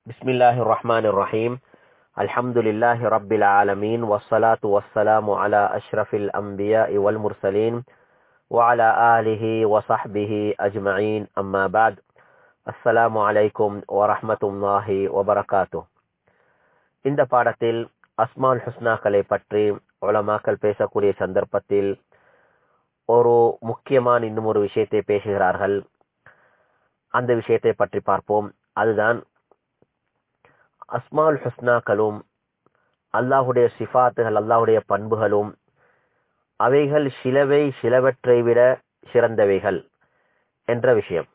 بسم الله الرحمن الرحيم الحمد لله رب العالمين والصلاة والسلام على أشرف الأنبياء والمرسلين وعلى آله وصحبه أجمعين أما بعد السلام عليكم ورحمة الله وبركاته இந்த பாடத்தில் அஸ்மால் ஹுஸ்னாக்களை பற்றி உலமாக்கள் பேசக்கூடிய சந்தர்ப்பத்தில் ஒரு முக்கியமான இன்னும் ஒரு விஷயத்தை பேசுகிறார்கள் அந்த விஷயத்தை பற்றி பார்ப்போம் அதுதான் அஸ்மால் ஹுஸ்னாக்களும் அல்லாஹுடைய சிஃபாத்துகள் அல்லாஹுடைய பண்புகளும் அவைகள் சிலவை சிலவற்றை விட சிறந்தவைகள் என்ற விஷயம்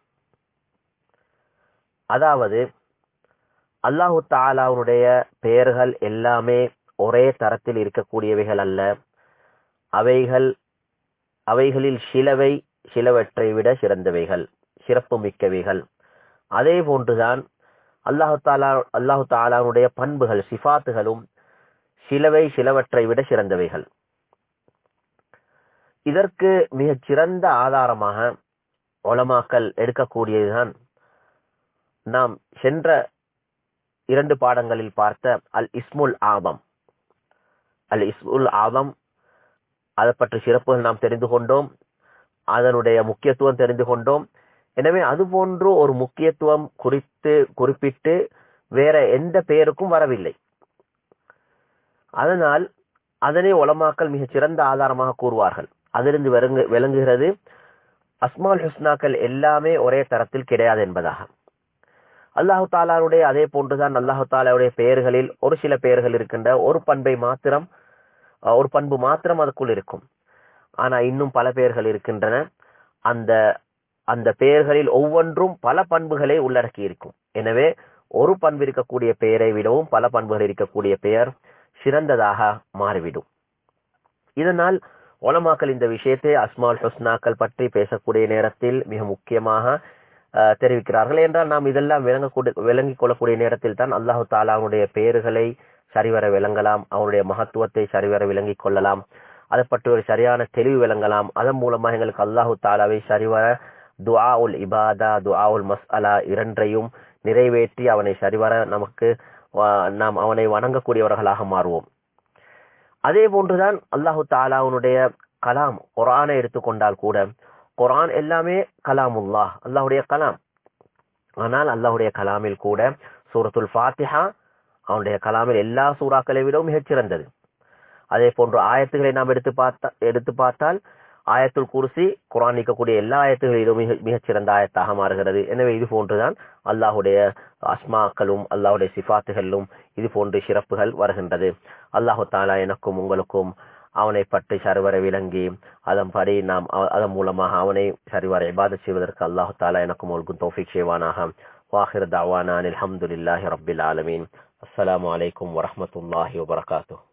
அதாவது அல்லாஹு தாலாவுடைய பெயர்கள் எல்லாமே ஒரே தரத்தில் இருக்கக்கூடியவைகள் அல்ல அவைகள் அவைகளில் சிலவை சிலவற்றை விட சிறந்தவைகள் சிறப்பு மிக்கவைகள் அதே போன்றுதான் அல்லாஹு தாலா அல்லாஹு தாலாவுடைய பண்புகள் சிஃபாத்துகளும் சிலவை சிலவற்றை விட சிறந்தவைகள் இதற்கு மிகச் சிறந்த ஆதாரமாக ஒலமாக்கல் எடுக்கக்கூடியதுதான் நாம் சென்ற இரண்டு பாடங்களில் பார்த்த அல் இஸ்முல் ஆதம் அல் இஸ்முல் ஆதம் அதை பற்றி சிறப்புகள் நாம் தெரிந்து கொண்டோம் அதனுடைய முக்கியத்துவம் தெரிந்து கொண்டோம் எனவே அது போன்று ஒரு முக்கியத்துவம் குறித்து குறிப்பிட்டு வேற எந்த பெயருக்கும் வரவில்லை அதனால் அதனை உலமாக்கல் மிகச் சிறந்த ஆதாரமாக கூறுவார்கள் அதிலிருந்து விளங்கு விளங்குகிறது அஸ்மால் ஹுஸ்னாக்கள் எல்லாமே ஒரே தரத்தில் கிடையாது என்பதாக அல்லாஹு தாலாவுடைய அதே போன்றுதான் அல்லாஹு தாலாவுடைய பெயர்களில் ஒரு சில பெயர்கள் இருக்கின்ற ஒரு பண்பை மாத்திரம் ஒரு பண்பு மாத்திரம் அதுக்குள் இருக்கும் ஆனா இன்னும் பல பெயர்கள் இருக்கின்றன அந்த அந்த பெயர்களில் ஒவ்வொன்றும் பல பண்புகளை உள்ளடக்கி இருக்கும் எனவே ஒரு பண்பு இருக்கக்கூடிய பெயரை விடவும் பல பண்புகள் இருக்கக்கூடிய பெயர் சிறந்ததாக மாறிவிடும் இதனால் ஒலமாக்கல் இந்த விஷயத்தை அஸ்மால் ஹுஸ்னாக்கள் பற்றி பேசக்கூடிய நேரத்தில் மிக முக்கியமாக தெரிவிக்கிறார்கள் என்றால் நாம் இதெல்லாம் விளங்கக்கூடிய விளங்கிக் கொள்ளக்கூடிய நேரத்தில் தான் அல்லாஹு தாலாவுடைய பெயர்களை சரிவர விளங்கலாம் அவனுடைய மகத்துவத்தை சரிவர விளங்கிக் கொள்ளலாம் அதை பற்றி ஒரு சரியான தெளிவு விளங்கலாம் அதன் மூலமாக எங்களுக்கு அல்லாஹு தாலாவை சரிவர துஆ உல் இபாதா துஆ உல் மஸ்அலா இரண்டையும் நிறைவேற்றி அவனை சரிவர நமக்கு நாம் அவனை வணங்கக்கூடியவர்களாக மாறுவோம் அதே போன்றுதான் அல்லாஹு தாலாவுடைய கலாம் குரானை எடுத்துக்கொண்டால் கூட குரான் எல்லாமே கலாமுல்லா அல்லாஹுடைய கலாம் ஆனால் அல்லாஹுடைய கலாமில் கூட சூரத்துல் ஃபாத்திஹா அவனுடைய கலாமில் எல்லா சூறாக்களை விடவும் மிகச்சிறந்தது அதே போன்று ஆயத்துகளை நாம் எடுத்து பார்த்தா எடுத்து பார்த்தால் ஆயத்துல் குர்சி குரான் நீக்கக்கூடிய எல்லா ஆயத்துகளிலும் மிக மிகச்சிறந்த ஆயத்தாக மாறுகிறது எனவே இது போன்றுதான் அல்லாஹுடைய அஸ்மாக்களும் அல்லாஹுடைய சிஃபாத்துகளிலும் இது போன்று சிறப்புகள் வருகின்றது அல்லாஹு தாலா எனக்கும் உங்களுக்கும் அவனை பற்றி சரிவர விளங்கி அதன்படி நாம் அதன் மூலமாக அவனை சரிவர இபாத செய்வதற்கு அல்லாஹு தாலா எனக்கும் உங்களுக்கும் தௌஃபிக் செய்வானாக வாஹிர் தாவானா அலமதுல்லாஹி ரபில் ஆலமீன் அஸ்ஸலாமு அலைக்கும் வரமத்துல்லாஹி வபரகாத்து